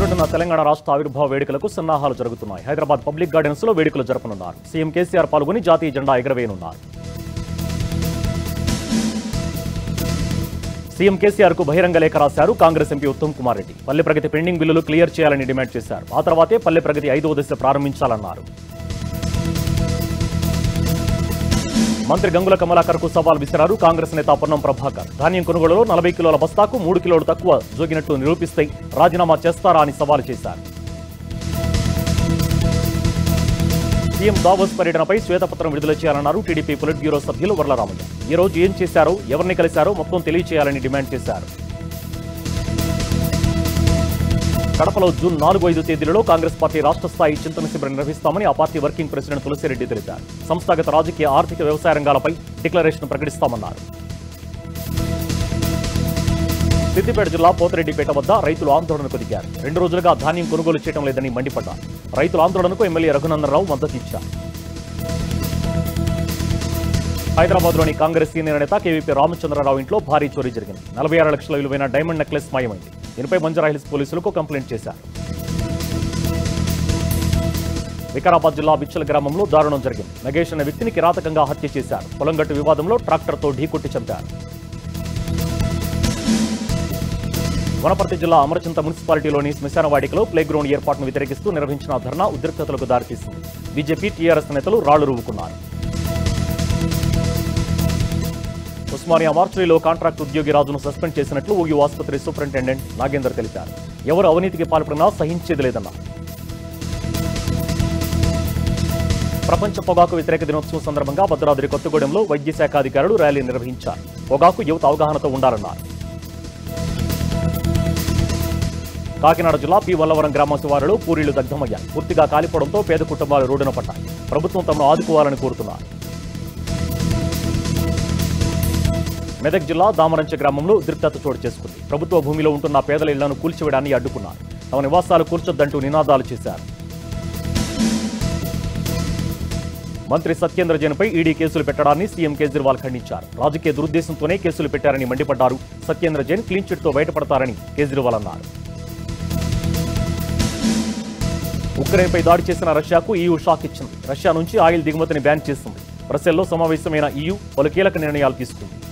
రెండున తెలంగాణ రాష్ట్ర ఆవిర్భావ వేడుకలకు సన్నాహాలు జరుగుతున్నాయి హైదరాబాద్ పబ్లిక్ గార్డెన్స్ లో వేడుకలు జరపనున్నారు సీఎం కేసీఆర్ పాల్గొని జాతీయ జెండా ఎగరవేయనున్నారు సీఎం కేసీఆర్ కు బహిరంగ లేఖ రాశారు కాంగ్రెస్ ఎంపీ ఉత్తమ్ కుమార్ రెడ్డి పల్లె ప్రగతి పెండింగ్ బిల్లులు క్లియర్ చేయాలని డిమాండ్ చేశారు ఆ తర్వాతే పల్లె ప్రగతి ఐదవ దశ ప్రారంభించాలన్నారు మంత్రి గంగుల కమలాకర్ కు సవాల్ విసిరారు కాంగ్రెస్ నేత పొన్నం ప్రభాకర్ ధాన్యం కొనుగోలులో నలభై కిలోల బస్తాకు మూడు కిలోలు తక్కువ జోగినట్లు నిరూపిస్తే రాజీనామా చేస్తారా అని సవాల్ చేశారు సీఎం దావోస్ పర్యటనపై శ్వేతపత్రం విడుదల చేయాలన్నారు టీడీపీ పొలిట్ బ్యూరో సభ్యులు వర్లరామయ్య ఈ రోజు ఏం చేశారో ఎవరిని కలిశారో మొత్తం తెలియచేయాలని డిమాండ్ చేశారు కడపలో జూన్ నాలుగు ఐదు తేదీలలో కాంగ్రెస్ పార్టీ రాష్ట్ర స్థాయి చింతన శిబిరం నిర్వహిస్తామని ఆ పార్టీ వర్కింగ్ ప్రెసిడెంట్ తులసిరెడ్డి తెలిపారు సంస్థాగత రాజకీయ ఆర్థిక వ్యవసాయ రంగాలపై డిక్లరేషన్ ప్రకటిస్తామన్నారు సిద్దిపేట జిల్లా పోతిరెడ్డిపేట వద్ద రైతులు ఆందోళనకు దిగారు రెండు రోజులుగా ధాన్యం కొనుగోలు చేయడం లేదని మండిపడ్డారు రైతుల ఆందోళనకు ఎమ్మెల్యే రఘునందనరావు మద్దతు ఇచ్చారు హైదరాబాద్లోని కాంగ్రెస్ సీనియర్ నేత కేవీపీ రామచంద్రరావు ఇంట్లో భారీ చోరీ జరిగింది నలభై ఆరు లక్షల విలువైన డైమండ్ నెక్లెస్ మాయమైంది దీనిపై బంజారా హిల్స్ పోలీసులకు కంప్లైంట్ చేశారు వికారాబాద్ జిల్లా బిచ్చల గ్రామంలో దారుణం జరిగింది నగేష్ అనే వ్యక్తిని కిరాతకంగా హత్య చేశారు పొలంగట్టు వివాదంలో ట్రాక్టర్తో ఢీకొట్టి చంపారు వనపర్తి జిల్లా అమరచింత మున్సిపాలిటీలోని శ్మశాన వాడికలో ప్లే గ్రౌండ్ ఏర్పాటును వ్యతిరేకిస్తూ నిర్వహించిన ధర్నా ఉద్రిక్తతలకు దారితీసింది బీజేపీ టీఆర్ఎస్ నేతలు రాళ్లు రువ్వుకున్నారు ఉస్మానియా మార్చురీలో కాంట్రాక్ట్ ఉద్యోగి రాజును సస్పెండ్ చేసినట్లు ఓయూ ఆసుపత్రి సూపరింటెండెంట్ నాగేందర్ తెలిపారు ఎవరు అవినీతికి పాల్పడినా సహించేది లేదన్నారు ప్రపంచ పొగాకు వ్యతిరేక దినోత్సవం సందర్భంగా భద్రాద్రి కొత్తగూడెంలో వైద్య శాఖ అధికారులు ర్యాలీ నిర్వహించారు పొగాకు యువత అవగాహనతో ఉండాలన్నారు కాకినాడ జిల్లా పి వల్లవరం గ్రామ శివారులో పూరీలు దగ్ధమయ్యాయి పూర్తిగా కాలిపోవడంతో పేద కుటుంబాలు రోడ్డున పడ్డాయి ప్రభుత్వం తమను ఆదుకోవాలని కోరుతున్నారు మెదక్ జిల్లా దామరంచె గ్రామంలో ఉద్రిక్తత చోటు చేసుకుంది ప్రభుత్వ భూమిలో ఉంటున్న పేదల ఇళ్లను కూల్చివేయడాన్ని అడ్డుకున్నారు తమ నివాసాలు కూర్చొద్దంటూ నినాదాలు చేశారు మంత్రి సత్యేంద్ర జైన్పై ఈడీ కేసులు పెట్టడాన్ని సీఎం కేజ్రీవాల్ ఖండించారు రాజకీయ దురుద్దేశంతోనే కేసులు పెట్టారని మండిపడ్డారు సత్యేంద్ర జైన్ క్లీన్ చిట్తో బయటపడతారని కేజ్రీవాల్ అన్నారు ఉక్రెయిన్పై దాడి చేసిన రష్యాకు ఈయూ షాక్ ఇచ్చింది రష్యా నుంచి ఆయిల్ దిగుమతిని బ్యాన్ చేసింది బ్రసెల్లో సమావేశమైన ఈయూ పలు కీలక నిర్ణయాలు తీసుకుంది